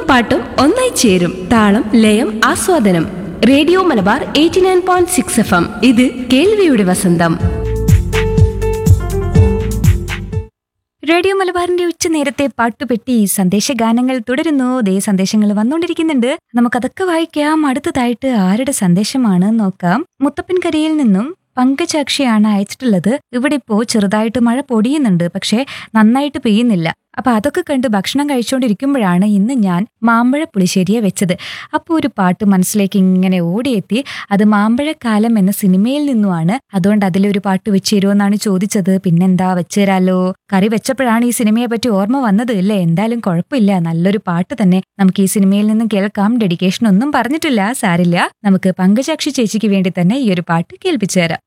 പാട്ടും ഒന്നായി ചേരും താളം ലയം ആസ്വാദനം radio Malabar eighty nine point six F M ഇത് കേൾവിയുടെ വസന്തം റേഡിയോ മലബാറിന്റെ ഉച്ചനേരത്തെ പാട്ടുപെട്ടി സന്ദേശഗാനങ്ങൾ തുടരുന്നു ദേ സന്ദേശങ്ങൾ വന്നുകൊണ്ടിരിക്കുന്നുണ്ട് നമുക്കതൊക്കെ വായിക്കാം അടുത്തതായിട്ട് ആരുടെ സന്ദേശമാണ് നോക്കാം മുത്തപ്പൻകരയിൽ നിന്നും പങ്കജാക്ഷിയാണ് അയച്ചിട്ടുള്ളത് ഇവിടെ ഇപ്പോ ചെറുതായിട്ട് മഴ പൊടിയുന്നുണ്ട് പക്ഷേ നന്നായിട്ട് പെയ്യുന്നില്ല അപ്പൊ അതൊക്കെ കണ്ട് ഭക്ഷണം കഴിച്ചുകൊണ്ടിരിക്കുമ്പോഴാണ് ഇന്ന് ഞാൻ മാമ്പഴ പുളിശ്ശേരിയെ വെച്ചത് അപ്പോൾ ഒരു പാട്ട് മനസ്സിലേക്ക് ഇങ്ങനെ ഓടിയെത്തി അത് മാമ്പഴക്കാലം എന്ന സിനിമയിൽ നിന്നുമാണ് അതുകൊണ്ട് അതിലൊരു പാട്ട് വെച്ച് തരുമെന്നാണ് ചോദിച്ചത് പിന്നെന്താ വെച്ചുതരാലോ കറി വെച്ചപ്പോഴാണ് ഈ സിനിമയെ പറ്റി ഓർമ്മ വന്നത് അല്ലേ എന്തായാലും കുഴപ്പമില്ല നല്ലൊരു പാട്ട് തന്നെ നമുക്ക് ഈ സിനിമയിൽ നിന്നും കേൾക്കാം ഡെഡിക്കേഷൻ ഒന്നും പറഞ്ഞിട്ടില്ല സാരില്ല നമുക്ക് പങ്കജാക്ഷി ചേച്ചിക്ക് വേണ്ടി തന്നെ ഈ ഒരു പാട്ട് കേൾപ്പിച്ചു തരാം